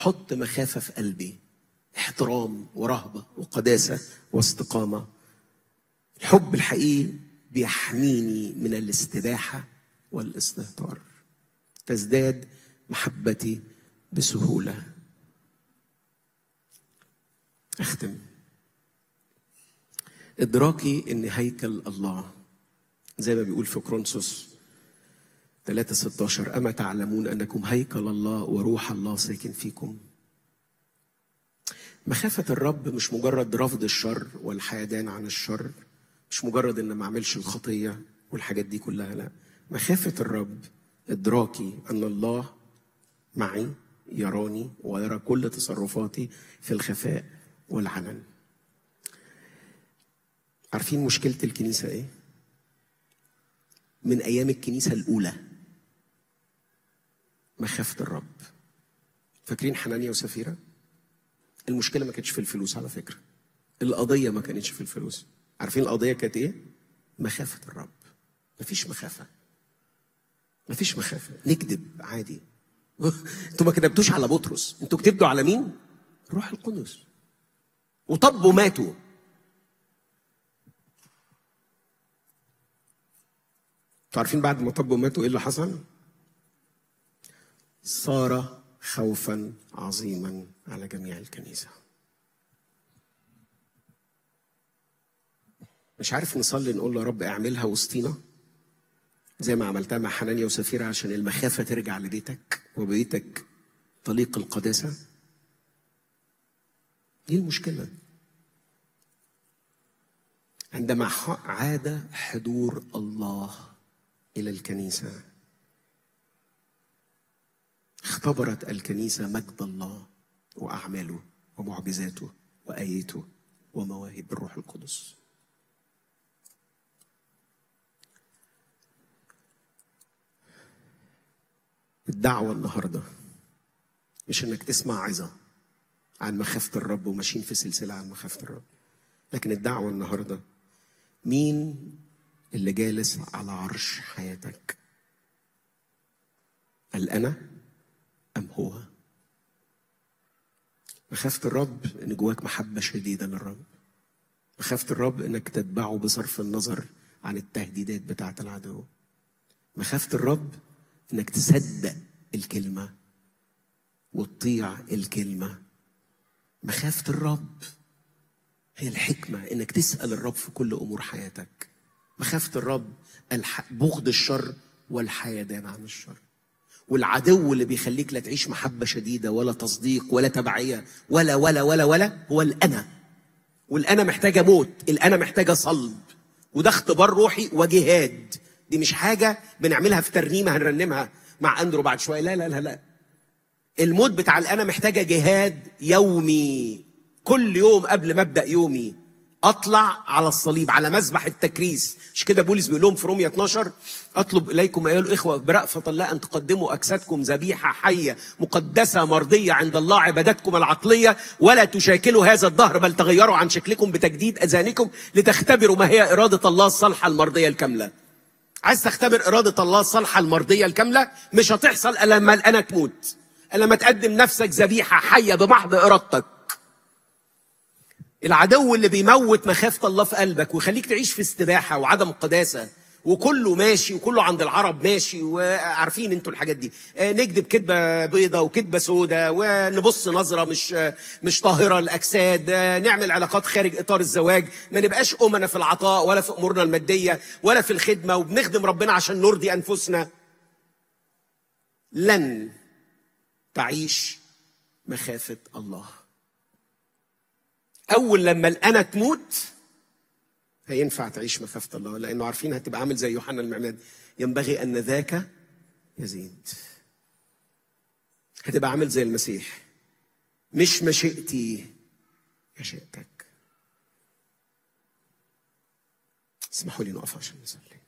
حط مخافة في قلبي احترام ورهبة وقداسة واستقامة الحب الحقيقي بيحميني من الاستباحة والاستهتار تزداد محبتي بسهولة أختم إدراكي إن هيكل الله زي ما بيقول في كرونسوس 3 16 أما تعلمون أنكم هيكل الله وروح الله ساكن فيكم مخافة الرب مش مجرد رفض الشر والحيدان عن الشر مش مجرد ان ما اعملش الخطية والحاجات دي كلها لا مخافة الرب ادراكي ان الله معي يراني ويرى كل تصرفاتي في الخفاء والعلن عارفين مشكلة الكنيسة ايه؟ من ايام الكنيسة الاولى مخافة الرب فاكرين حنانيا وسفيرة؟ المشكلة ما كانتش في الفلوس على فكرة القضية ما كانتش في الفلوس عارفين القضية كانت ايه؟ مخافة الرب مفيش مخافة مفيش مخافة نكذب عادي انتوا ما كذبتوش على بطرس انتوا كذبتوا على مين؟ روح القدس وطبوا ماتوا انتوا عارفين بعد ما طبوا ماتوا ايه اللي حصل؟ صار خوفا عظيما على جميع الكنيسه مش عارف نصلي نقول له يا رب اعملها وسطينا زي ما عملتها مع حنانيا وسفيرة عشان المخافة ترجع لبيتك وبيتك طليق القداسة دي المشكلة عندما عاد حضور الله إلى الكنيسة اختبرت الكنيسة مجد الله وأعماله ومعجزاته وآياته ومواهب الروح القدس الدعوة النهاردة مش انك تسمع عظة عن مخافة الرب وماشيين في سلسلة عن مخافة الرب لكن الدعوة النهاردة مين اللي جالس على عرش حياتك هل أنا أم هو مخافة الرب إن جواك محبة شديدة للرب مخافة الرب إنك تتبعه بصرف النظر عن التهديدات بتاعة العدو مخافة الرب انك تصدق الكلمة وتطيع الكلمة مخافة الرب هي الحكمة انك تسأل الرب في كل امور حياتك مخافة الرب الح... بغض الشر والحيدان عن الشر والعدو اللي بيخليك لا تعيش محبة شديدة ولا تصديق ولا تبعية ولا ولا ولا ولا هو الأنا والأنا محتاجة موت الأنا محتاجة صلب وده اختبار روحي وجهاد دي مش حاجه بنعملها في ترنيمه هنرنمها مع اندرو بعد شويه لا لا لا لا الموت بتاع الانا محتاجه جهاد يومي كل يوم قبل ما ابدا يومي اطلع على الصليب على مذبح التكريس مش كده بولس بيقول لهم في رومية 12 اطلب اليكم ايها الاخوه برأفة الله ان تقدموا اجسادكم ذبيحه حيه مقدسه مرضيه عند الله عبادتكم العقليه ولا تشاكلوا هذا الدهر بل تغيروا عن شكلكم بتجديد اذهانكم لتختبروا ما هي اراده الله الصالحه المرضيه الكامله عايز تختبر إرادة الله الصالحة المرضية الكاملة مش هتحصل إلا لما الأنا تموت إلا لما تقدم نفسك ذبيحة حية بمحض إرادتك العدو اللي بيموت مخافة الله في قلبك ويخليك تعيش في استباحة وعدم قداسة وكله ماشي وكله عند العرب ماشي وعارفين انتوا الحاجات دي نكذب كذبه بيضه وكذبه سودة ونبص نظره مش مش طاهره الاجساد نعمل علاقات خارج اطار الزواج ما نبقاش امنا في العطاء ولا في امورنا الماديه ولا في الخدمه وبنخدم ربنا عشان نرضي انفسنا لن تعيش مخافه الله اول لما الانا تموت هينفع تعيش مخافة الله لأنه عارفين هتبقى عامل زي يوحنا المعماد ينبغي أن ذاك يزيد هتبقى عامل زي المسيح مش مشيئتي مشيئتك اسمحوا لي نقف عشان نصلي